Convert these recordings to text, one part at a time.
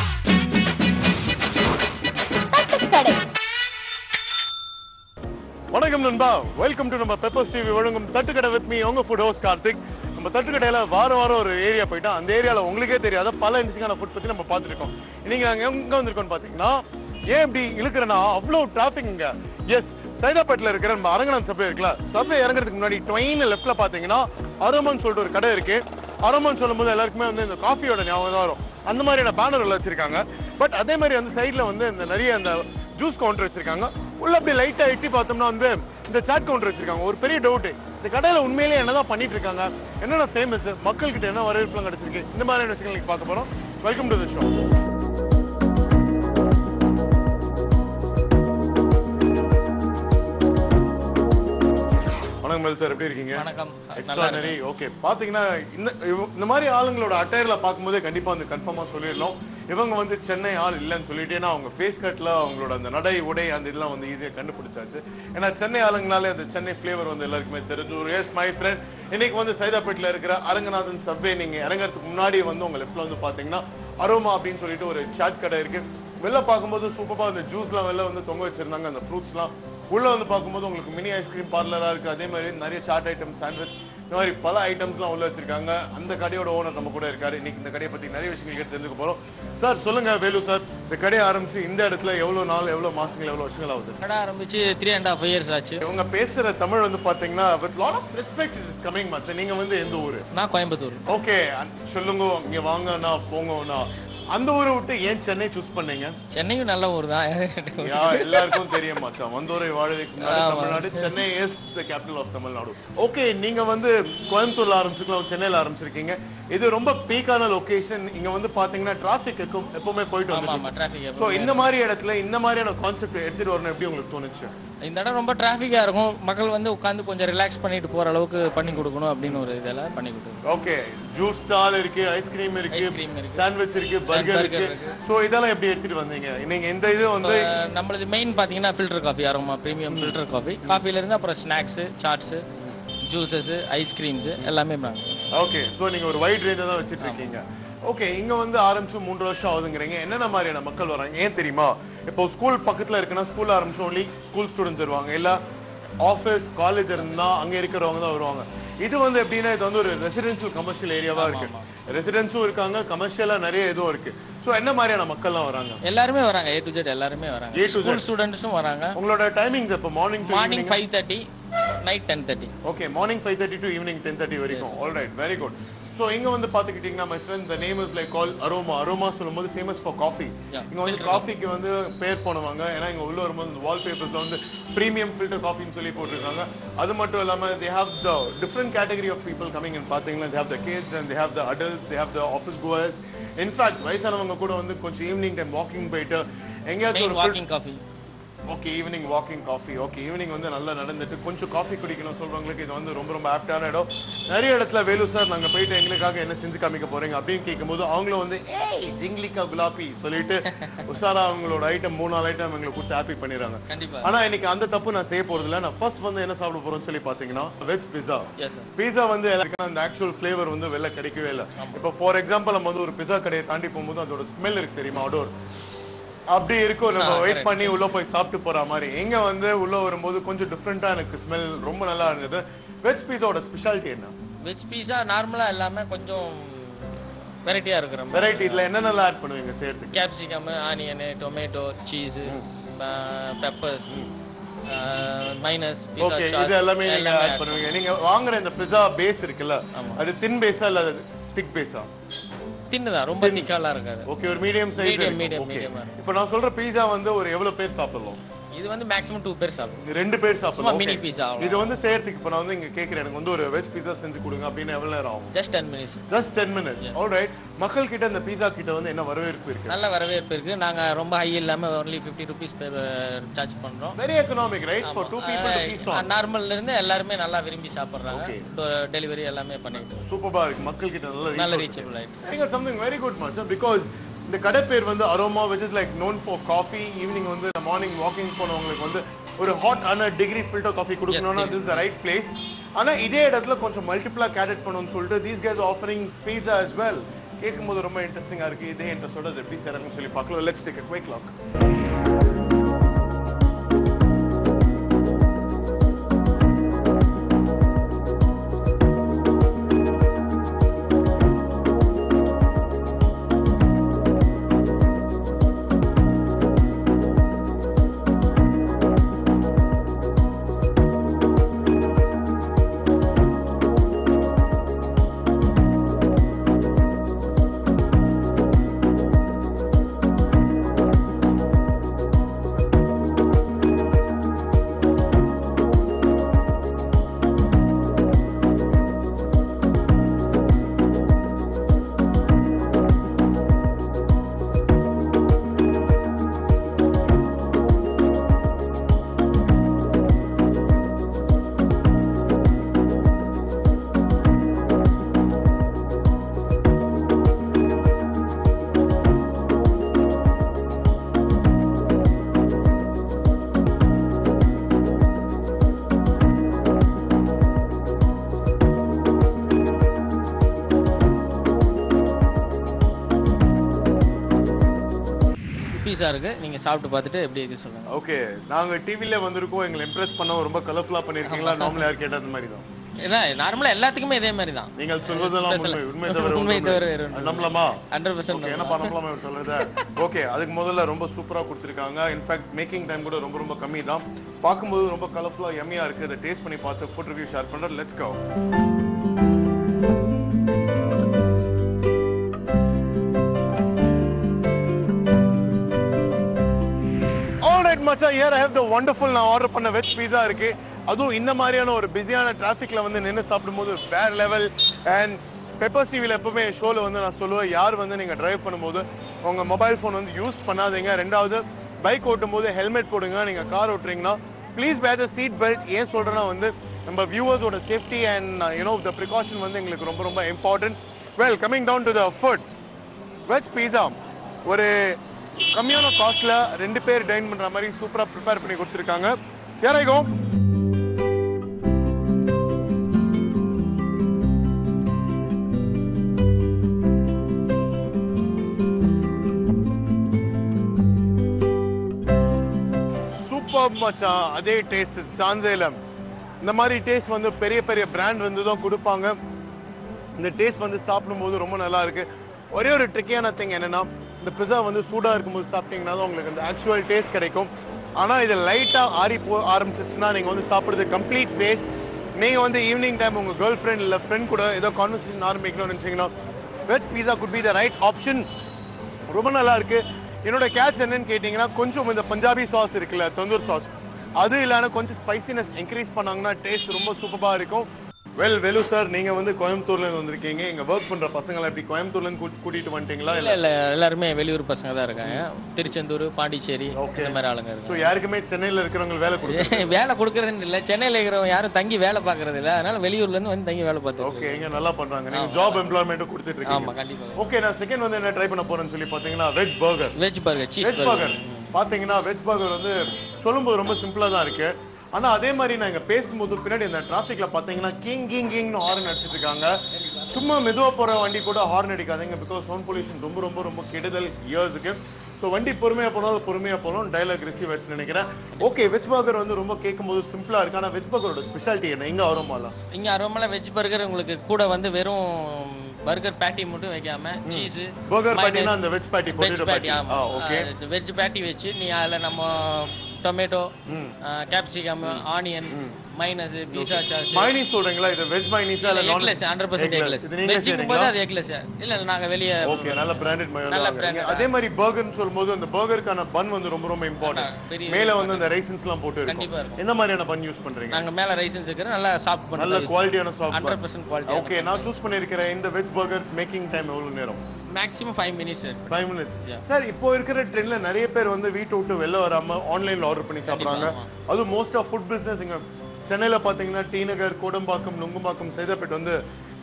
தட்டுக்கடை வணக்கம் நண்பா welcome to நம்ம பெப்பர்ஸ் டிவி வழங்கும் தட்டுக்கடை வித் மீ உங்க ஃபுட் ஹவுஸ் கார்த்திக் நம்ம தட்டுக்கடையில வாரம் வாரம் ஒரு ஏரியா போயிட்டோம் அந்த ஏரியால உங்களுக்கே தெரியாத பல இன்ட்ரெஸ்டிங்கான ஃபுட் பத்தி நம்ம பார்த்துருக்கோம் இன்னைக்கு நாங்க எங்க வந்திருக்கோம் பாத்தீங்கன்னா ஏன் இப்படி இழுக்கிறேன்னா அவ்வளோ டிராஃபிக் இங்க எஸ் சைதாப்பேட்டில் இருக்கிற நம்ம அரங்கநாத் சபை இருக்குல்ல சபை இறங்குறதுக்கு முன்னாடி ட்ரெயின் லெஃப்ட்ல பாத்தீங்கன்னா அரோமான் சொல்லிட்டு ஒரு கடை இருக்கு அரோமான் சொல்லும் போது எல்லாருக்குமே வந்து இந்த காஃபியோட ஞாபகம் தான் வரும் அந்த மாதிரியான பேனர் வச்சிருக்காங்க பட் அதே மாதிரி வந்து சைடுல வந்து இந்த நிறைய அந்த ஜூஸ் கவுண்டர் வச்சிருக்காங்க உள்ள அப்படி லைட்டா எட்டி பார்த்தோம்னா வந்து இந்த சாட் கவுண்டர் வச்சிருக்காங்க ஒரு பெரிய டவுட் இந்த கடையில உண்மையிலேயே என்னதான் பண்ணிட்டு இருக்காங்க என்னென்ன ஃபேமஸ் மக்கள்கிட்ட என்ன வரவேற்புலாம் கிடைச்சிருக்கு இந்த மாதிரியான விஷயங்கள் இன்னைக்கு பார்க்க போறோம் வெல்கம் டு தி ஷோ வணக்கம் மேல் சார் எப்படி இருக்கீங்க வணக்கம் நல்லா எக்ஸ்ட்ரானரி ஓகே பாத்தீங்கன்னா இந்த இவ- இந்த மாதிரி ஆளுங்களோட அட்டையர்ல பார்க்கும்போதே கண்டிப்பா வந்து கன்ஃபார்மா சொல்லிடலாம் இவங்க வந்து சென்னை ஆள் இல்லைன்னு சொல்லிட்டு ஏன்னா அவங்க ஃபேஸ் கட்ல அவங்களோட அந்த நடை உடை அந்த இதெல்லாம் வந்து ஈஸியா கண்டுபிடிச்சாச்சு ஏன்னா சென்னை ஆளுங்கனாலே அந்த சென்னை ஃபிளேவர் வந்து எல்லாருக்குமே தெரிஞ்சு ஒரு எஸ் மை ஃப்ரெண்ட் இன்னைக்கு வந்து சைதாப்பேட்டில் இருக்கிற அரங்கநாதன் சப்வே நீங்க இறங்குறதுக்கு முன்னாடி வந்து உங்க லெஃப்ட்ல வந்து பாத்தீங்கன்னா அரோமா அப்படின்னு சொல்லிட்டு ஒரு சாட் கடை இருக்கு வெளில பார்க்கும்போது சூப்பரா அந்த ஜூஸ்லாம் வெளில வந்து தொங்க வச்சிருந்தாங்க அந்த ஃப்ரூட்ஸ்லாம் உள்ள வந்து பார்க்கும்போது உங்களுக்கு மினி ஐஸ்கிரீம் பார்லரா இருக்கு அதே மாதிரி நிறைய சாட் ஐட்டம் சாண்ட்விச் இந்த மாதிரி பல ஐட்டம்ஸ்லாம் உள்ள வச்சிருக்காங்க அந்த கடையோட ஓனர் நம்ம கூட இருக்காரு இன்னைக்கு இந்த கடையை பத்தி நிறைய விஷயங்கள் கேட்டு தெரிஞ்சுக்க போறோம் சார் சொல்லுங்க வேலு சார் இந்த கடையை ஆரம்பிச்சு இந்த இடத்துல எவ்வளவு நாள் எவ்வளவு மாசங்கள் எவ்வளவு வருஷங்கள் ஆகுது கடை ஆரம்பிச்சு த்ரீ அண்ட் ஹாஃப் இயர்ஸ் ஆச்சு இவங்க பேசுற தமிழ் வந்து பாத்தீங்கன்னா with lot of respect is coming மச்ச நீங்க வந்து எந்த ஊரு நான் கோயம்புத்தூர் ஓகே சொல்லுங்க இங்க வாங்கண்ணா போங்கண்ணா அந்த ஊரை விட்டு ஏன் சென்னை சூஸ் பண்ணீங்க சென்னையும் நல்ல ஊர் தான் யா எல்லாருக்கும் தெரியும் மச்சான் வந்தோரை வாழவைக்கு முன்னாடி Tamil Nadu Chennai is the capital of Tamil Nadu okay நீங்க வந்து கோயம்புத்தூர்ல ஆரம்பிச்சிருக்கலாம் சென்னையில ஆரம்பிச்சிருக்கீங்க இது ரொம்ப பீக்கான லொகேஷன் இங்க வந்து பாத்தீங்கன்னா டிராபிக் எப்பவுமே போயிட்டு ஆமா வந்து ஆமா டிராஃபிக் சோ இந்த மாதிரி இடத்துல இந்த மாதிரியான கான்செப்ட் எடுத்துட்டு வரணும் எப்படி உங்களுக்கு தோணுச்சு இந்த இடம் ரொம்ப டிராஃபிக்காக இருக்கும் மக்கள் வந்து உட்காந்து கொஞ்சம் ரிலாக்ஸ் பண்ணிட்டு போற அளவுக்கு பண்ணி கொடுக்கணும் அப்படின்னு ஒரு இதெல்லாம் பண்ணி கொடுக்கணும் ஓகே ஜூஸ் ஸ்டால் இருக்கு ஐஸ்கிரீம் இருக்கு ஐஸ்கிரீம் இருக்கு சாண்ட்விச் இருக்கு பர்கர் burger இருக்கு சோ இதெல்லாம் எப்படி எடுத்துட்டு வந்தீங்க நீங்க இந்த இது வந்து அஹ் நம்மளது மெயின் பார்த்தீங்கன்னா ஃபில்டர் காஃபி ஆரம்பமா ப்ரீமியம் ஃபில்டர் காஃபி காஃபிலேருந்து அப்புறம் ஸ்நாக்ஸு சாட்ஸு ஜூஸஸ் ஐஸ்கிரீம்ஸு எல்லாமே நாங்கள் ஓகே சோ நீங்க ஒரு வைட் ரேஞ்சா தான் வச்சிட்டு இருக்கீங்க ஓகே இங்க வந்து ஆரம்பிச்சு மூன்று வருஷம் ஆகுதுங்கிறீங்க என்னென்ன மாதிரியான மக்கள் வராங்க ஏன் தெரியுமா இப்போ ஸ்கூல் பக்கத்துல இருக்குன்னா ஸ்கூல் ஆரம்பிச்சு ஒன்லி ஸ்கூல் ஸ்டூடெண்ட்ஸ் வருவாங்க இல்ல ஆஃபீஸ் காலேஜ் இருந்தா அங்க இருக்கிறவங்க தான் வருவாங்க இது வந்து எப்படின்னா இது வந்து ஒரு ரெசிடென்ஷியல் கமர்ஷியல் ஏரியாவா இருக்கு ரெசிடென்ஸும் இருக்காங்க கமர்ஷியலா நிறைய இதுவும் இருக்கு சோ என்ன மாதிரியான மக்கள்லாம் வராங்க எல்லாருமே வராங்க ஏ டு ஜெட் எல்லாருமே A வராங்க to Z. ஸ்கூல் ஸ்டூடெண்ட்ஸும் வராங்க உங்களோட டைமிங்ஸ் இப்போ morning morning five thirty night ten thirty okay morning five thirty to evening ten thirty வரைக்கும் all right very good so இங்க வந்து பாத்துக்கிட்டீங்கன்னா my friend the name is like call Aroma Aroma சொல்லும்போது famous for coffee Yeah, இங்க வந்து காஃபிக்கு வந்து பேர் போனவங்க ஏன்னா இங்க உள்ள வரும்போது இந்த வால் பேப்பர்ஸ்ல வந்து ப்ரீமியம் ஃபில்டர் காஃபின்னு சொல்லி போட்டிருக்காங்க அது மட்டும் இல்லாம they have the different category of people coming in பாத்தீங்கன்னா they have the kids and they have the adults they have the office goers in fact வயசானவங்க கூட வந்து கொஞ்சம் ஈவினிங் டைம் வாக்கிங் போயிட்டு எங்கேயாச்சும் மெயின் ஒரு walking coffee okay evening walking coffee okay evening வந்து நல்லா நடந்துட்டு கொஞ்சம் காஃபி குடிக்கணும் சொல்றவங்களுக்கு இது வந்து ரொம்ப ரொம்ப ஆப்டான இடம் நிறைய இடத்துல வேலு சார் நாங்க போயிட்டு எங்களுக்காக என்ன செஞ்சு காமிக்க போறீங்க அப்படின்னு கேட்கும்போது அவங்களும் வந்து ஏய் ஜிங்லிக்கா குலாபி சொல்லிட்டு உஷாரா அவங்களோட ஐட்டம் மூணு நாலு ஐட்டம் எங்களுக்கு கொடுத்து ஹாப்பி பண்ணிடுறாங்க கண்டிப்பா ஆனா இன்னைக்கு அந்த தப்பு நான் செய்ய போறது இல்ல நான் ஃபர்ஸ்ட் வந்து என்ன சாப்பிட போறோம்னு சொல்லி பாத்தீங்கன்னா veg pizza yes sir pizza வந்து எல்லாருக்கும் அந்த ஆக்சுவல் ஃப்ளேவர் வந்து வெளில கிடைக்கவே இல்லை இப்போ ஃபார் எக்ஸாம்பிள் நம்ம வந்து ஒரு பிஸா கடையை தாண்டி போகும்போது அதோட ஸ்மெல் இருக்கு தெரியுமா அடோர் அப்படி இருக்கும் நம்ம வெயிட் பண்ணி உள்ள போய் சாப்பிட்டு போற மாதிரி எங்க வந்து உள்ள வரும்போது கொஞ்சம் டிஃப்ரெண்டா எனக்கு ஸ்மெல் ரொம்ப நல்லா இருந்தது வெஜ் பீஸாவோட ஸ்பெஷாலிட்டி என்ன வெஜ் பீஸா நார்மலாக எல்லாமே கொஞ்சம் வெரைட்டியாக இருக்கிற மாதிரி வெரைட்டி இதுல என்னென்னலாம் ஆட் பண்ணுவீங்க சேர்த்துக்கு capsicum onion tomato cheese peppers minus okay இது எல்லாமே நீங்க ஆட் பண்ணுவீங்க நீங்க வாங்குற இந்த பிஸா பேஸ் இருக்குல்ல அது தின் பேஸா இல்ல திக் பேஸா தின்னு தான் ரொம்ப திக்காலாம் இருக்காது ஓகே ஒரு medium size Medium, medium, medium ஆ இப்போ நான் சொல்ற பீஸா வந்து ஒரு எவ்வளவு பேர் சாப்பிடலாம் இது வந்து மேக்ஸிமம் டூ பேர் சாப்பிடும் இது ரெண்டு பேர் சும்மா சாப்பிடலாம் மினி Okay. பீஸா இது வந்து செய்யறதுக்கு இப்போ நான் வந்து இங்க கேக்குறேன் எனக்கு வந்து ஒரு வெஜ் பீஸா செஞ்சு கொடுங்க அப்படின்னு எவ்வளவு நேரம் ஆகும் just ten minutes just ten minutes all right மக்கள் கிட்ட இந்த பீஸா கிட்ட வந்து என்ன வரவேற்பு இருக்கு நல்ல வரவேற்பு இருக்கு நாங்க ரொம்ப ஹை இல்லாம ஒன்லி ஃபிஃப்டி ருபீஸ் சார்ஜ் பண்றோம் very economic right for two people two piece நார்மல்ல இருந்து எல்லாருமே நல்லா விரும்பி சாப்பிடுறாங்க டெலிவரி எல்லாமே பண்ணிட்டு சூப்பரா இருக்கு மக்கள் கிட்ட நல்ல நல்ல reach ரீச்சபிள் ஆயிடுச்சு நீங்க something very good much because இந்த கடை பேர் வந்து Aroma which is like known for coffee evening வந்து மார்னிங் வாக்கிங் போனவங்களுக்கு வந்து ஒரு ஹாட் ஆன டிகிரி ஃபில்டர் காஃபி கொடுக்கணும்னா திஸ் த ரைட் பிளேஸ் ஆனா இதே இடத்துல கொஞ்சம் மல்டிப்ளா கேட்டட் பண்ணணும்னு சொல்லிட்டு these guys offering pizza as well கேட்கும்போது ரொம்ப இன்ட்ரெஸ்டிங்கா இருக்கு இதே இன்ட்ரெஸ்டோட அது எப்படி செய்றாங்கன்னு சொல்லி பார்க்கலாம் let's take quick look pizza இருக்கு நீங்க சாப்பிட்டு பார்த்துட்டு எப்படி இருக்கு சொல்லுங்க ஓகே நாங்க டிவில வந்திருக்கோம் எங்களை இம்ப்ரெஸ் பண்ண ரொம்ப கலர்ஃபுல்லா பண்ணிருக்கீங்களா நார்மலா யார் கேட்ட அந்த மாதிரி தான் ஏன்னா நார்மலா எல்லாத்துக்குமே இதே மாதிரி தான் நீங்கள் சொல்வதெல்லாம் Special. உண்மை உண்மை தவிர உண்மை ஒன்றும் தவிர இல்லை. வேறு ஒன்றும் நம்பலாமா ஹண்ட்ரட் ஓகே பர்சன்ட் என்னப்பா நம்பலாமா இவர் சொல்றத ஓகே அதுக்கு முதல்ல ரொம்ப சூப்பரா கொடுத்துருக்காங்க இன்ஃபேக்ட் மேக்கிங் டைம் கூட ரொம்ப ரொம்ப கம்மி தான் பார்க்கும்போது ரொம்ப கலர்ஃபுல்லா எம்மியா இருக்கு அதை டேஸ்ட் பண்ணி பார்த்து ஃபுட் ரிவ்யூ ஷேர் பண்றோம் லெட்ஸ் கோ ஆல்ரைட் மச்சா here I have the wonderful நான் ஆர்டர் பண்ண வெஜ் பீஸா இருக்கு அதுவும் இந்த மாதிரியான ஒரு பிஸியான டிராஃபிக்ல வந்து நின்று சாப்பிடும்போது வேற லெவல் அண்ட் பெப்பர் டிவியில் எப்பவுமே ஷோவில் வந்து நான் சொல்லுவேன் யார் வந்து நீங்கள் டிரைவ் பண்ணும்போது உங்கள் மொபைல் ஃபோன் வந்து யூஸ் பண்ணாதீங்க ரெண்டாவது பைக் ஓட்டும் போது ஹெல்மெட் போடுங்க நீங்கள் கார் ஓட்டுறீங்கன்னா ப்ளீஸ் பேர் த சீட் பெல்ட் ஏன் சொல்கிறேன்னா வந்து நம்ம வியூவர்ஸோட safety and you know the precaution வந்து எங்களுக்கு ரொம்ப ரொம்ப important well coming down to the food veg pizza ஒரு கம்மியான காஸ்ட்ல ரெண்டு பேர் டைன் பண்ற மாதிரி சூப்பரா ப்ரிப்பேர் பண்ணி கொடுத்துருக்காங்க யாராய்கோ சூப்பர் மச்சான் அதே டேஸ்ட் சாந்தேலம் இந்த மாதிரி டேஸ்ட் வந்து பெரிய பெரிய பிராண்ட் வந்து தான் கொடுப்பாங்க இந்த டேஸ்ட் வந்து சாப்பிடும்போது ரொம்ப நல்லா இருக்கு ஒரே ஒரு ட்ரிக்கியான திங் என்னன்னா இந்த பிஸா வந்து சூடா இருக்கும்போது சாப்பிட்டீங்கன்னா தான் உங்களுக்கு அந்த ஆக்சுவல் டேஸ்ட் கிடைக்கும் ஆனா இது லைட்டா ஆறி போ ஆரம்பிச்சிச்சுன்னா நீங்க வந்து சாப்பிடுறது கம்ப்ளீட் வேஸ்ட் நீங்க வந்து ஈவினிங் டைம் உங்க கேர்ள் ஃப்ரெண்ட் இல்ல ஃப்ரெண்ட் கூட ஏதோ கான்வர்சேஷன் ஆரம்பிக்கணும்னு நினைச்சீங்கன்னா veg pizza good be the right option ரொம்ப நல்லா இருக்கு என்னோட கேட்ச் என்னன்னு கேட்டிங்கன்னா கொஞ்சம் இந்த பஞ்சாபி சாஸ் இருக்குல்ல தந்தூர் சாஸ் அது இல்லாம கொஞ்சம் ஸ்பைசினஸ் இன்க்ரீஸ் பண்ணாங்கன்னா டேஸ்ட் ரொம்ப சூப்பராக இருக்கும் வெல் வெலு சார் நீங்க வந்து கோயம்புத்தூர்ல இருந்து வந்திருக்கீங்க இங்க ஒர்க் பண்ற பசங்களை எப்படி கோயம்புத்தூர்ல இருந்து கூட்டி- கூட்டிட்டு வந்துட்டீங்களா இல்ல இல்ல எல்லாருமே வெளியூர் பசங்க தான் இருக்காங்க திருச்செந்தூர் பாண்டிச்சேரி இந்த மாதிரி ஆளுங்க ஸோ இருக்காங்க யாருக்குமே சென்னையில இருக்கிறவங்க வேலை கொடுங்க வேலை கொடுக்கறதுன்னு இல்லை சென்னையில் இருக்கிறவங்க யாரும் தங்கி வேலை பார்க்கறது இல்லை அதனால வெளியூர்ல இருந்து வந்து தங்கி வேலை பார்த்து ஓகே இங்க நல்லா பண்றாங்க நீங்க ஜாப் எம்ப்ளாய்மெண்ட்டும் கொடுத்துட்டு இருக்கீங்க ஆமா கண்டிப்பா ஓகே நான் செகண்ட் வந்து என்ன ட்ரை பண்ண போறேன்னு சொல்லி பாத்தீங்கன்னா veg burger veg burger cheese veg burger பாத்தீங்கன்னா வெஜ் பர்கர் வந்து சொல்லும்போது ரொம்ப சிம்பிளா தான் இருக்கு ஆனா அதே மாதிரி நான் இங்க பேசும்போது பின்னாடி இந்த டிராஃபிக்ல பாத்தீங்கன்னா கிங் கிங் கிங்னு ஹார்ன் அடிச்சிட்டு இருக்காங்க சும்மா மெதுவா போற வண்டி கூட ஹார்ன் அடிக்காதீங்க பிகாஸ் சவுண்ட் பொல்யூஷன் ரொம்ப ரொம்ப ரொம்ப கெடுதல் இயர்ஸுக்கு ஸோ வண்டி பொறுமையா போனாலும் பொறுமையா போகணும் டைலாக் ரிசீவ் வச்சு நினைக்கிறேன் ஓகே வெஜ் பர்கர் வந்து ரொம்ப கேட்கும்போது சிம்பிளா இருக்கு ஆனா வெஜ் பர்கரோட ஸ்பெஷாலிட்டி என்ன எங்க வருமால இங்க அரோமலா வெஜ் பர்கர் உங்களுக்கு கூட வந்து வெறும் பர்கர் பேட்டி மட்டும் வைக்காம சீஸ் பர்கர் பாத்தீங்கன்னா அந்த வெஜ் பேட்டி வெஜ் பொட்டேட்டோ பேட்டி பேட்டி ஆமா ஆ ஓகே வெஜ் பேட்டி வச்சு நீ அதுல நம்ம tomato capsicum onion minus pizza sauce mayonnaise சொல்றீங்களா இது வெஜ் மைனீஸா இல்ல நான் எக்லெஸ் ஹண்ட்ரட் பர்சன்ட் எக்லெஸ் இது நீங்க வெஜ்ஜுக்கும் போது அது எக்லெஸ் இல்ல இல்ல நாங்க வெளியே ஓகே நல்ல பிராண்டட் நல்ல மயோனைஸ் branded. அதே மாதிரி பர்கர்னு சொல்லும்போது அந்த பர்கருக்கான பன் வந்து ரொம்ப ரொம்ப இம்பார்ட்டன்ட் பெரிய மேல வந்து அந்த ரைசன்ஸ்லாம் போட்டு கண்டிப்பா இருக்கும் என்ன மாதிரியான பன் யூஸ் பண்றீங்க நாங்க மேல ரைசன்ஸ் இருக்கிற நல்லா சாப்பிட் நல்ல பண்ணுறோம் குவாலிட்டியான soft hundred percent quality okay நான் சூஸ் பண்ணிருக்கிற இந்த வெஜ் பர்கர் மேக்கிங் டைம் எவ்வளவு நேரம் maximum five minutes five minutes sir இப்போ இருக்கிற ட்ரெண்ட்ல நிறைய பேர் வந்து வீட்டை விட்டு வெளில வராம ஆன்லைன்ல ஆர்டர் பண்ணி சாப்பிடுறாங்க அதுவும் மோஸ்ட் ஆஃப் ஃபுட் பிசினஸ் இங்க சென்னையில பாத்தீங்கன்னா டி நகர் கோடம்பாக்கம் நுங்கம்பாக்கம் சைதாப்பேட் வந்து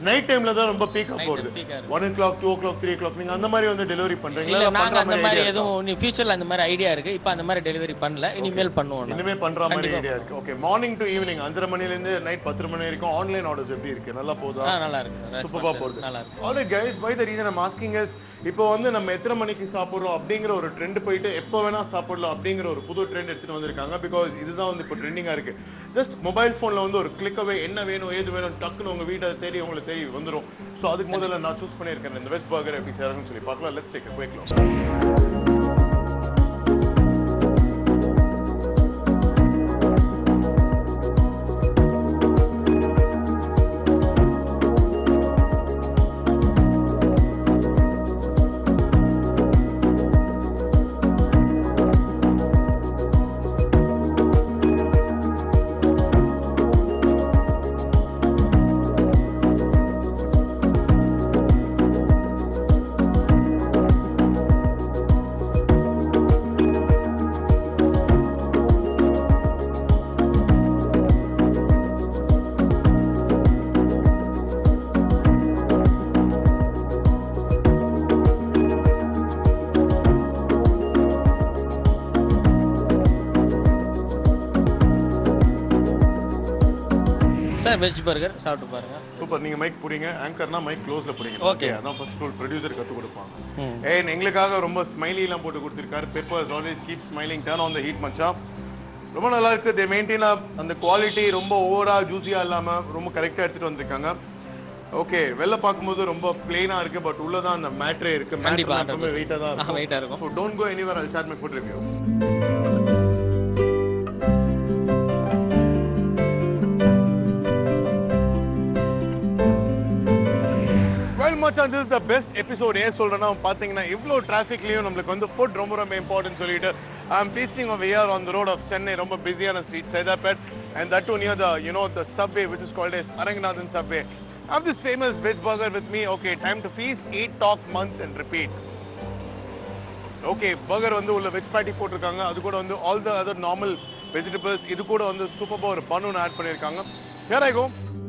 நைட் டைம்ல தான் ரொம்ப பீக்கா Night போகுது peak ஆ இருக்கு. One o'clock two o'clock three o'clock நீங்க அந்த மாதிரி வந்து டெலிவரி பண்றீங்களா இல்ல இல்ல நாங்க பண்ற அந்த மாதிரி மாதிரி idea இருக்கா? எதுவும் ஃபியூச்சர்ல அந்த மாதிரி ஐடியா இருக்கு இப்போ அந்த மாதிரி டெலிவரி பண்ணல இனிமேல் பண்ணுவோம் நாங்க. இனிமே பண்ற மாதிரி ஐடியா இருக்கு ஓகே மார்னிங் டு ஈவினிங் அஞ்சரை மணில இருந்து நைட் பத்து மணி வரைக்கும் ஆன்லைன் ஆர்டர்ஸ் எப்படி இருக்கு நல்லா போதா ஆ நல்லா இருக்கு சார் சூப்பரா ரெஸ்பான்ஸ் போகுது நல்லா இருக்கு alright guys by the reason I'm asking is இப்போ வந்து நம்ம எத்தனை மணிக்கு சாப்பிடுறோம் அப்படிங்கிற ஒரு ட்ரெண்ட் போயிட்டு எப்போ வேணா சாப்பிடலாம் அப்படிங்கிற ஒரு புது ட்ரெண்ட் எடுத்துட்டு வந்திருக்காங்க பிகாஸ் இதுதான் வந்து இப்போ ட்ரெண்டிங்கா இருக்கு ஜஸ்ட் மொபைல் ஃபோன்ல வந்து ஒரு கிளிக் அவே என்ன வேணும் ஏது வேணும் டக்குன்னு உங்க வீட்டை தேடி உங்களுக்கு தேடி வந்துரும் ஸோ அதுக்கு முதல்ல நான் சூஸ் பண்ணியிருக்கேன் இந்த வெஸ்ட் பர்கர் எப்படி சேரணும்னு சொல்லி பார்க்கலாம் let's take quick sir veg burger சாப்பிட்டு பாருங்க சூப்பர் நீங்க மைக் புடிங்க ஆங்கர்னா மைக் க்ளோஸ்ல புடிங்க Okay. அதான் ஃபர்ஸ்ட் ரூல் ப்ரொடியூசர் கத்து கொடுப்பாங்க ஏன் எங்களுக்காக ரொம்ப ஸ்மைலி எல்லாம் போட்டு கொடுத்திருக்காரு peppers always keep smiling turn on the heat மச்சான் ரொம்ப நல்லா இருக்கு தே மெயின்டைன் அந்த குவாலிட்டி ரொம்ப ஓவரா ஜூஸியா இல்லாம ரொம்ப கரெக்டா எடுத்துட்டு வந்திருக்காங்க ஓகே வெளில பார்க்கும்போது ரொம்ப பிளெயினா இருக்கு பட் உள்ள தான் அந்த மேட்ரே இருக்கு கண்டிப்பா, மேட்ரே எப்பவுமே 100%. வெயிட்டா தான் ஆ, இருக்கும் weight ஆ இருக்கும். So don't go anywhere all chat my food review well மச்சான் திஸ் த பெஸ்ட் எபிசோட் ஏன் சொல்றேன்னா பாத்தீங்கன்னா இவ்வளோ டிராஃபிக்லயும் நம்மளுக்கு வந்து ஃபுட் ரொம்ப ரொம்ப இம்பார்ட்டன்ட் சொல்லிட்டு I am feasting of AR on the road of Chennai ரொம்ப பிஸியான street Saidapet and that to near the you know the subway which is called S Aranganathan subway I have this famous veg burger with me okay time to feast eat talk months and repeat okay burger வந்து உள்ள veg patty போட்டிருக்காங்க அது கூட வந்து all the other normal vegetables இது கூட வந்து சூப்பராக ஒரு பன் ஒன்று ஆட் பண்ணியிருக்காங்க here I go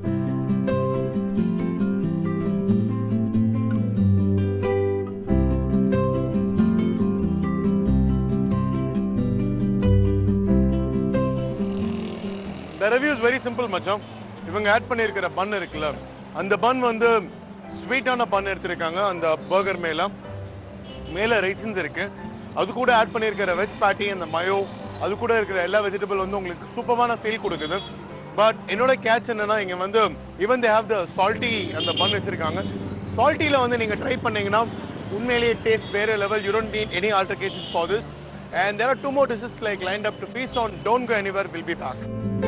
the review is very simple மச்சான் இவங்க ஆட் பண்ணியிருக்கிற பன் இருக்குல்ல அந்த பன் வந்து ஸ்வீட்டான பன் எடுத்திருக்காங்க அந்த பர்கர் மேல மேல ரைசன்ஸ் இருக்கு அது கூட ஆட் பண்ணியிருக்கிற வெஜ் பேட்டி அந்த மயோ அது கூட இருக்கிற எல்லா வெஜிடபிள் வந்து உங்களுக்கு சூப்பரான ஃபீல் கொடுக்குது பட் என்னோட கேட்ச் என்னன்னா இங்க வந்து even they have the salty அந்த பன் வச்சிருக்காங்க சால்ட்டில வந்து நீங்க ட்ரை பண்ணீங்கன்னா உண்மையிலேயே டேஸ்ட் வேற level you don't need any altercations for this and there are two more dishes like lined up to feast on don't go anywhere will be back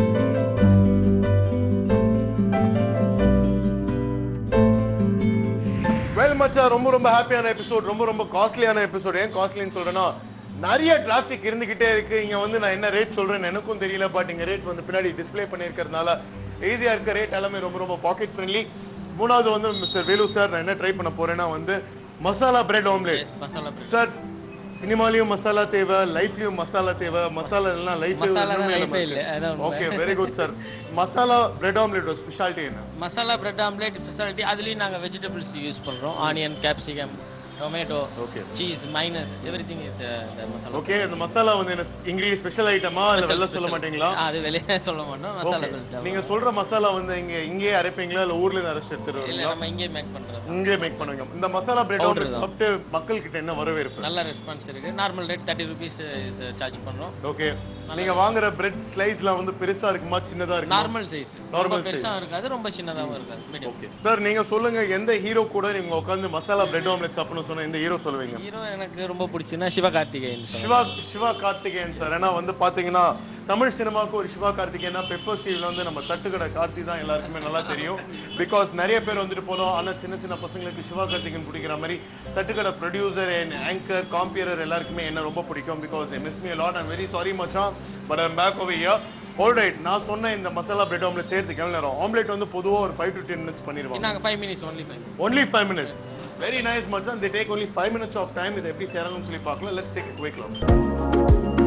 well மச்சா ரொம்ப ரொம்ப ஹாப்பியான எபிசோட் ரொம்ப ரொம்ப காஸ்ட்லியான எபிசோட் ஏன் காஸ்ட்லின்னு சொல்றேன்னா நிறைய டிராஃபிக் இருந்துகிட்டே இருக்கு இங்க வந்து நான் என்ன ரேட் சொல்றேன்னு எனக்கும் தெரியல பட் இங்க ரேட் வந்து பின்னாடி டிஸ்ப்ளே பண்ணியிருக்கிறதுனால ஈஸியா இருக்க ரேட் எல்லாமே ரொம்ப ரொம்ப பாக்கெட் ஃப்ரெண்ட்லி மூணாவது வந்து மிஸ்டர் வேலு சார் நான் என்ன ட்ரை பண்ண போறேன்னா வந்து masala bread omelette yes masala bread. Sir சினிமாலயும் மசாலா தேவை லைஃப்லயும் மசாலா தேவை மசாலா எல்லாம் லைஃப் மசாலா தான் லைஃபே இல்லை அதான் உண்மை. Okay very good sir masala bread omelette speciality என்ன மசாலா பிரெட் ஆம்லேட் ஸ்பெஷாலிட்டி அதுலேயும் நாங்கள் வெஜிடபிள்ஸ் யூஸ் பண்ணுறோம் onion capsicum tomato Okay. Cheese minus everything is masala okay இந்த மசாலா வந்து என்ன இன்கிரீடியன் ஸ்பெஷல் ஐட்டமா இல்ல வெளில சொல்ல மாட்டீங்களா ஆ, அது வெளியே சொல்ல மாட்டோம் மசாலா Okay. பிரெட் நீங்க சொல்ற மசாலா வந்து இங்க இங்கேயே அரைப்பீங்களா இல்ல ஊர்ல இருந்து அரைச்சு இல்லை எடுத்துருவீங்களா நம்ம இங்கே மேக் பண்ணுறோம் இங்கே மேக் பண்ணுவீங்க இந்த மசாலா பிரெட் Powder ஆம்லெட் தான். சாப்பிட்டு மக்கள் கிட்ட என்ன வரவேற்பு நல்ல ரெஸ்பான்ஸ் இருக்கு normal rate thirty rupees charge பண்ணுறோம் ஓகே நீங்க வாங்குற பிரெட் ஸ்லைஸ்லாம் வந்து பெருசா இருக்குமா சின்னதா இருக்குமா நார்மல் சைஸ் ரொம்ப பெருசாகவும் இருக்காது ரொம்ப சின்னதாகவும் இருக்காது மீடியம் ஓகே சார் நீங்க சொல்லுங்க எந்த ஹீரோ கூட நீங்க உட்கார்ந்து மசாலா பிரெட் ஆம்லெட் சாப்பிடணும் சொன்ன இந்த ஹீரோ சொல்லுவீங்க ஹீரோ எனக்கு ரொம்ப பிடிச்சுன்னா சிவகார்த்திகேயன் சொல்லுவேன் சிவா சிவா கார்த்திகேயன் சார் ஏன்னா வந்து பாத்தீங்கன்னா தமிழ் சினிமாவுக்கு ஒரு சிவா கார்த்திகேயனா பெப்பர் ஸ்டீவ்ல வந்து நம்ம தட்டுக்கடை கார்த்தி தான் எல்லாருக்குமே நல்லா தெரியும் பிகாஸ் நிறைய பேர் வந்துட்டு போனோம் ஆனா சின்ன சின்ன பசங்களுக்கு சிவா கார்த்திகேயன் பிடிக்கிற மாதிரி தட்டுக்கடை ப்ரொடியூசர் அண்ட் ஆங்கர் காம்பியரர் எல்லாருக்குமே என்ன ரொம்ப பிடிக்கும் because miss me lot I'm very sorry மச்சான் but I'm back over year alright நான் சொன்ன இந்த மசாலா பிரெட் ஆம்லெட் சேர்த்துக்கு எவ்வளோ நேரம் ஆம்லெட் வந்து பொதுவா ஒரு ஃபைவ் டு டென் மினிட்ஸ் பண்ணிடுவாங்க நாங்கள் five minutes only five only five minutes very nice மச்சான் they take only five minutes of time இதை எப்படி சேரணும்னு சொல்லி பார்க்கலாம் let's take it quick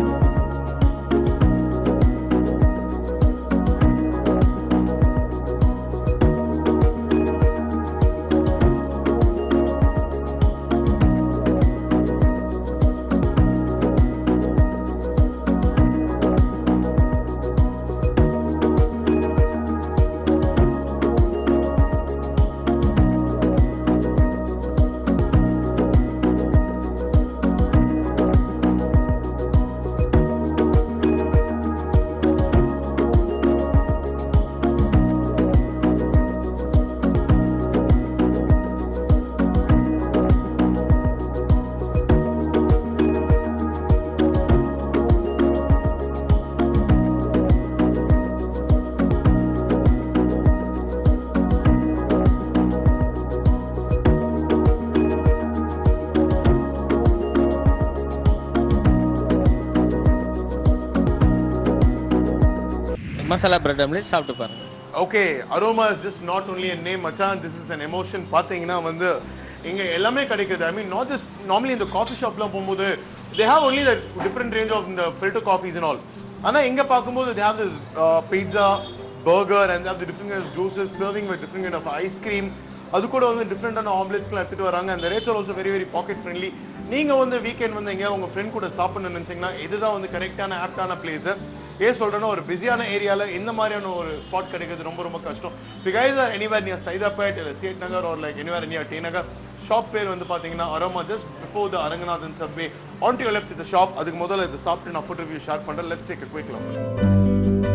masala bread omelette சாப்பிட்டு பாருங்க okay aroma is just not only a name மச்சான் திஸ் இஸ் an எமோஷன் பார்த்தீங்கன்னா வந்து இங்க எல்லாமே கிடைக்குது I mean not just normally இந்த காஃபி ஷாப்லாம் போகும்போது they have only the different range of இந்த ஃபில்டர் காஃபிஸ் அண்ட் ஆல் ஆனா இங்க பார்க்கும்போது they have this pizza burger and have the different kind juices serving with different kind of ice cream அது கூட வந்து டிஃப்ரெண்டான ஆம்லெட்ஸ்லாம் எடுத்துட்டு வராங்க அந்த rates also very very pocket friendly நீங்க வந்து வீக்கெண்ட் வந்து எங்கேயா உங்க ஃப்ரெண்ட் கூட சாப்பிடணும்னு நினைச்சீங்கன்னா இதுதான் வந்து கரெக்டான ஆப்டான பிளேஸ் ஏன் சொல்றேன்னா ஒரு பிஸியான ஏரியால இந்த மாதிரியான ஒரு ஸ்பாட் கிடைக்கிறது ரொம்ப ரொம்ப கஷ்டம் இப்போ guys are anywhere near Saidapet இல்லை சேட் நகர் ஒரு like anywhere near T Nagar shop பேர் வந்து பாத்தீங்கன்னா aroma just before the Aranganathan subway on to left the shop அதுக்கு முதல்ல இதை சாப்பிட்டு நான் ஃபுட் ரிவ்யூ ஷேர் பண்றேன் let's take quick love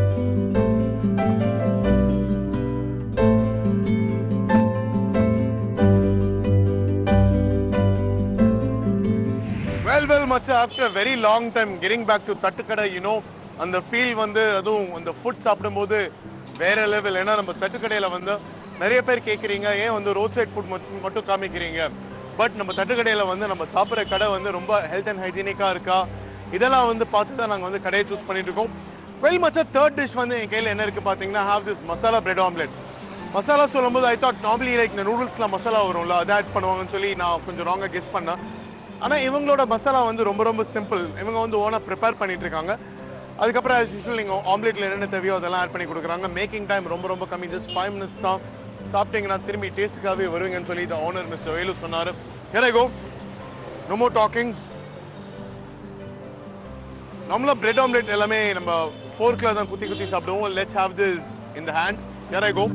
well well much after very long time getting back to தட்டுக்கடை யூனோ அந்த ஃபீல் வந்து அதுவும் அந்த ஃபுட் சாப்பிடும்போது வேற லெவல் ஏன்னா நம்ம தட்டுக்கடையில வந்து நிறைய பேர் கேட்குறீங்க ஏன் வந்து ரோட் சைட் ஃபுட் மட்டும் காமிக்கிறீங்க பட் நம்ம தட்டுக்கடையில வந்து நம்ம சாப்பிட்ற கடை வந்து ரொம்ப ஹெல்த் அண்ட் ஹைஜீனிக்காக இருக்கா இதெல்லாம் வந்து பார்த்து தான் நாங்கள் வந்து கடையை சூஸ் பண்ணிட்டு இருக்கோம் வெல் மச்சா தேர்ட் டிஷ் வந்து என் கையில் என்ன இருக்குது பார்த்தீங்கன்னா have this masala bread omelette masala சொல்லும்போது ஐ தாட் நார்மலி லைக் இந்த நூடுல்ஸ்லாம் மசாலா வரும்ல அதை ஆட் பண்ணுவாங்கன்னு சொல்லி நான் கொஞ்சம் ராங்காக கெஸ் பண்ணேன் ஆனால் இவங்களோட மசாலா வந்து ரொம்ப ரொம்ப சிம்பிள் இவங்க வந்து ஓனாக ப்ரிப்பேர் பண்ணிட்டு இருக்காங்க அதுக்கப்புறம் ஆஸ் யூஷுவல் நீங்கள் ஆம்லேட்டில் என்னென்ன தேவையோ அதெல்லாம் ஆட் பண்ணி கொடுக்குறாங்க மேக்கிங் டைம் ரொம்ப ரொம்ப கம்மி ஜஸ்ட் ஃபைவ் மினிட்ஸ் தான் சாப்பிட்டீங்கன்னா திரும்பி டேஸ்ட்டுக்காகவே வருவீங்கன்னு சொல்லி த ஓனர் மிஸ்டர் வேலு சொன்னார் கோ நோ மோர் டாக்கிங்ஸ் நம்மள பிரெட் ஆம்லெட் எல்லாமே நம்ம ஃபோர்க்கில் தான் குத்தி குத்தி சாப்பிடுவோம் let's have this in the hand here I go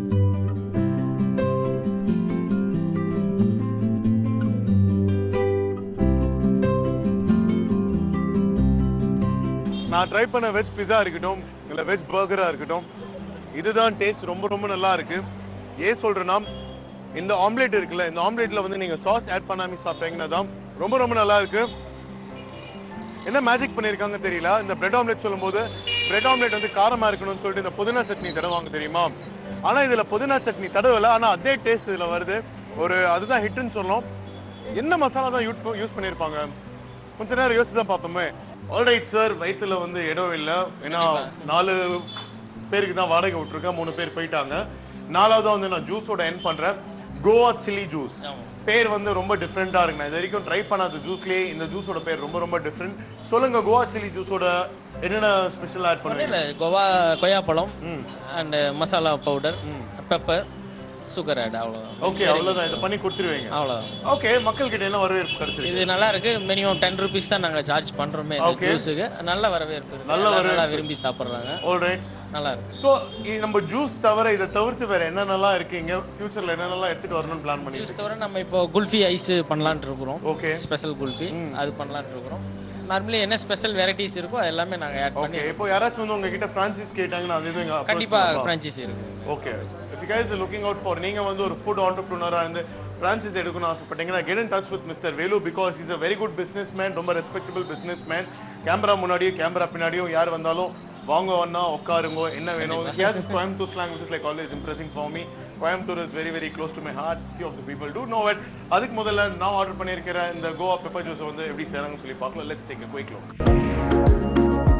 நான் ட்ரை பண்ண வெஜ் பிஸா இருக்கட்டும் இல்லை வெஜ் பர்கராக இருக்கட்டும் இதுதான் டேஸ்ட் ரொம்ப ரொம்ப நல்லா இருக்கு ஏன் சொல்றேன்னா இந்த ஆம்லேட் இருக்குல்ல இந்த ஆம்லேட்ல வந்து நீங்க சாஸ் ஆட் பண்ணாம சாப்பிட்டீங்கன்னா தான் ரொம்ப ரொம்ப நல்லா இருக்கு என்ன மேஜிக் பண்ணியிருக்காங்க தெரியல இந்த பிரெட் ஆம்லெட் சொல்லும்போது பிரெட் ஆம்லெட் வந்து காரமா இருக்கணும்னு சொல்லிட்டு இந்த புதினா சட்னி தடவாங்க தெரியுமா ஆனா இதுல புதினா சட்னி தடவல ஆனா அதே டேஸ்ட் இதுல வருது ஒரு அதுதான் ஹிட்னு சொல்லணும் என்ன மசாலா தான் யூட் யூஸ் பண்ணியிருப்பாங்க கொஞ்ச நேரம் யோசிச்சு தான் பார்ப்போமே ஆல்ரைட் சார் வயித்துல வந்து இடம் இல்லை ஏன்னா நாலு பேருக்கு தான் வாடகை விட்டுருக்கேன் மூணு பேர் போயிட்டாங்க நாலாவதா வந்து நான் ஜூஸோட என் பண்றேன் கோவா சில்லி ஜூஸ் பேர் வந்து ரொம்ப டிஃப்ரெண்டா இருக்கு நான் இது வரைக்கும் ட்ரை பண்ணாத ஜூஸ்லயே இந்த ஜூஸோட பேர் ரொம்ப ரொம்ப டிஃப்ரெண்ட் சொல்லுங்க கோவா சில்லி ஜூஸோட என்னென்ன ஸ்பெஷல் ஆட் பண்ணுவீங்க இல்லை கோவா கொய்யாப்பழம் and masala powder pepper sugar add அவ்வளோதான் ஓகே அவ்வளவுதான் இதை பண்ணி கொடுத்துருவீங்க அவ்வளோதான் ஓகே மக்கள் கிட்ட என்ன வரவேற்பு கிடைச்சிருக்கு இது நல்லா இருக்கு மினிமம் டென் ருபீஸ் தான் நாங்கள் சார்ஜ் பண்ணுறோமே Okay. ஜூஸுக்கு நல்ல வரவேற்பு இருக்கு நல்ல எல்லாரும் நல்லா விரும்பி சாப்பிட்றாங்க ஆல்ரைட் நல்லா இருக்கு ஸோ நம்ம ஜூஸ் தவிர இதை தவிர்த்து வேற என்னென்னலாம் இருக்கீங்க ஃபியூச்சர்ல என்னென்னலாம் எடுத்துட்டு வரணும்னு பிளான் பண்ணி ஜூஸ் தவிர நம்ம இப்போ குல்ஃபி ஐஸ் பண்ணலான்ட்டு இருக்கிறோம் ஓகே ஸ்பெஷல் குல்ஃபி அது பண்ணலான்ட்டு இருக்கிறோம் நார்மலி என்ன ஸ்பெஷல் வெரைட்டிஸ் இருக்கோ அது எல்லாமே நாங்கள் ஆட் பண்ணி ஓகே இப்போ யாராச்சும் வந்து உங்ககிட்ட ஃப்ரான்சிஸ் கேட்டாங்கன்னா அது எதுவும் இங்க கண்டிப்பாக ஃப்ரான்ச்சைசி இருக்கு okay if you guys looking out for நீங்க வந்து ஒரு ஃபுட் ஆண்டர்பிரினரா இருந்து பிரான்சிஸ் எடுக்கணும்னு ஆசைப்பட்டீங்கன்னா get in touch with mister Velu because is a very good business man ரொம்ப ரெஸ்பெக்டபிள் பிஸ்னஸ் மேன் கேமரா முன்னாடியும் கேமரா பின்னாடியும் யார் வந்தாலும் வாங்க வந்தா உட்காருங்க என்ன வேணும் here is Coimbatore slang which is like always impressing for me Coimbatore is very very close to my heart few of the people to know it அதுக்கு முதல்ல நான் ஆர்டர் பண்ணியிருக்கிற இந்த கோவா பெப்பர் ஜூஸ் வந்து எப்படி செய்றாங்கன்னு சொல்லி பார்க்கலாம் let's take a quick look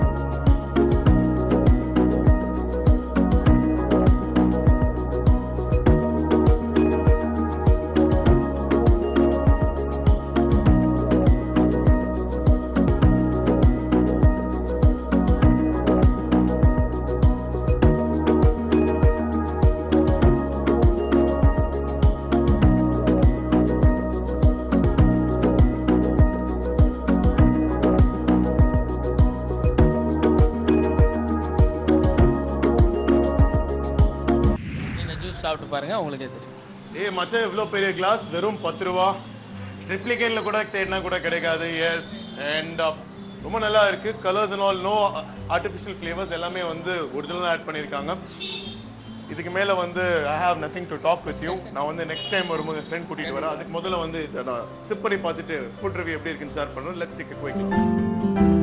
இந்த ஜூஸ் சாப்பிட்டு பாருங்க உங்களுக்கே தெரியும் ஏய் மச்சான் இவ்வளோ பெரிய கிளாஸ் வெறும் பத்து ரூபா ட்ரிப்ளிகேன்ல கூட தேடினா கூட கிடைக்காது எஸ் அண்ட் ரொம்ப நல்லா இருக்கு colours and all no artificial flavours எல்லாமே வந்து ஒரிஜினலாக ஆட் பண்ணியிருக்காங்க இதுக்கு மேலே வந்து I have nothing to talk with you நான் வந்து நெக்ஸ்ட் டைம் வரும்போது ஃப்ரெண்ட் கூட்டிகிட்டு வரேன் அதுக்கு முதல்ல வந்து இதை நான் சிப் பண்ணி பார்த்துட்டு ஃபுட் ரிவ்யூ எப்படி இருக்குன்னு ஷேர் பண்ணுறேன் let's take quick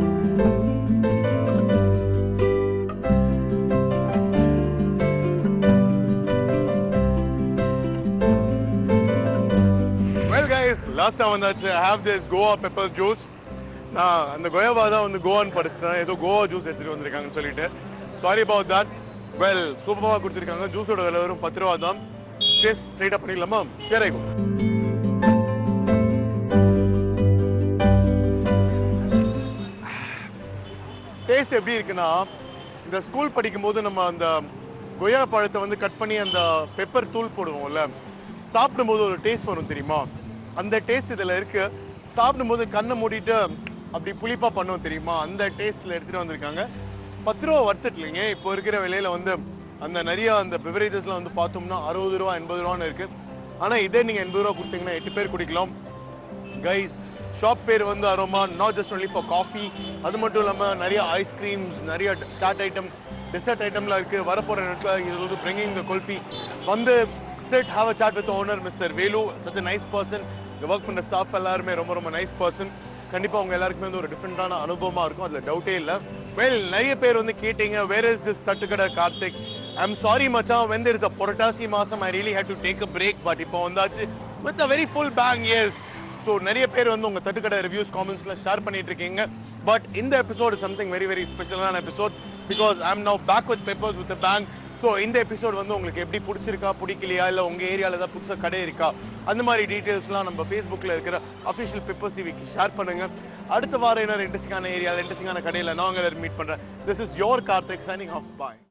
well guys லாஸ்ட்டாக வந்தாச்சு I have this guava pepper juice நான் அந்த கோயாவா தான் வந்து கோவான்னு படிச்சேன் ஏதோ கோவா ஜூஸ் எடுத்துகிட்டு வந்திருக்காங்கன்னு சொல்லிட்டு சாரி அபவுட் தட் வெல் சூப்பராக கொடுத்துருக்காங்க ஜூஸோட விலை வெறும் பத்து ரூபா தான் டேஸ்ட் ஸ்ட்ரைட்டாக பண்ணிடலாமா கேரைக்கும் டேஸ்ட் எப்படி இருக்குன்னா இந்த ஸ்கூல் படிக்கும்போது நம்ம அந்த கொய்யா பழத்தை வந்து கட் பண்ணி அந்த பெப்பர் தூள் போடுவோம்ல சாப்பிடும்போது ஒரு டேஸ்ட் வரும் தெரியுமா அந்த டேஸ்ட் இதில் இருக்கு சாப்பிடும்போது கண்ணை மூடிட்டு அப்படி புளிப்பா பண்ணுவோம் தெரியுமா அந்த டேஸ்ட்ல எடுத்துட்டு வந்திருக்காங்க பத்து ரூபா வர்த்தட் இல்லைங்க இப்போ இருக்கிற விலையில வந்து அந்த நிறைய அந்த பெவரேஜஸ்லாம் வந்து பார்த்தோம்னா அறுபது ரூபா எண்பது ரூபான்னு இருக்கு ஆனால் இதே நீங்கள் எண்பது ரூபா கொடுத்தீங்கன்னா எட்டு பேர் குடிக்கலாம் கைஸ் ஷாப் பேர் வந்து aroma not just only for coffee அது மட்டும் இல்லாமல் நிறைய ஐஸ்கிரீம்ஸ் நிறைய சாட் ஐட்டம் டெசர்ட் ஐட்டம்லாம் இருக்குது வரப்போகிற நேரத்தில் இது வந்து பிரிங்கிங் த குல்ஃபி வந்து set have a chat with owner mister Velu such nice person இங்கே ஒர்க் பண்ணுற ஸ்டாஃப் எல்லாருமே ரொம்ப ரொம்ப நைஸ் பர்சன் கண்டிப்பாக அவங்க எல்லாருக்குமே வந்து ஒரு டிஃப்ரெண்ட்டான அனுபவமாக இருக்கும் அதில் டவுட்டே இல்லை வெல் நிறைய பேர் வந்து கேட்டீங்க வேர் இஸ் திஸ் தட்டுக்கடை கார்த்திக் ஐம் சாரி மச்சான் வெந்து இருக்க புரட்டாசி மாதம் I really hate to take a break but இப்போ வந்தாச்சு with a very full bang years so நிறைய பேர் வந்து உங்கள் தட்டுக்கடை ரிவ்யூஸ் காமெண்ட்ஸில் ஷேர் பண்ணிட்டு இருக்கீங்க பட் இந்த எபிசோடு சம்திங் வெரி வெரி ஸ்பெஷலான episode because I am now back with papers with bang so இந்த எபிசோட் வந்து உங்களுக்கு எப்படி பிடிச்சிருக்கா பிடிக்கலையா இல்லை உங்கள் ஏரியாவில் ஏதாவது புதுசாக கடை இருக்கா அந்த மாதிரி டீட்டெயில்ஸ்லாம் நம்ம ஃபேஸ்புக்கில் இருக்கிற அஃபிஷியல் பேப்பர்ஸ் டிவிக்கு ஷேர் பண்ணுங்க அடுத்த வாரம் இன்னொரு இன்ட்ரெஸ்டிங்கான ஏரியாவில் இன்ட்ரெஸ்டிங்கான கடையில் நான் உங்களை மீட் பண்ணுறேன் this is your Karthik signing off bye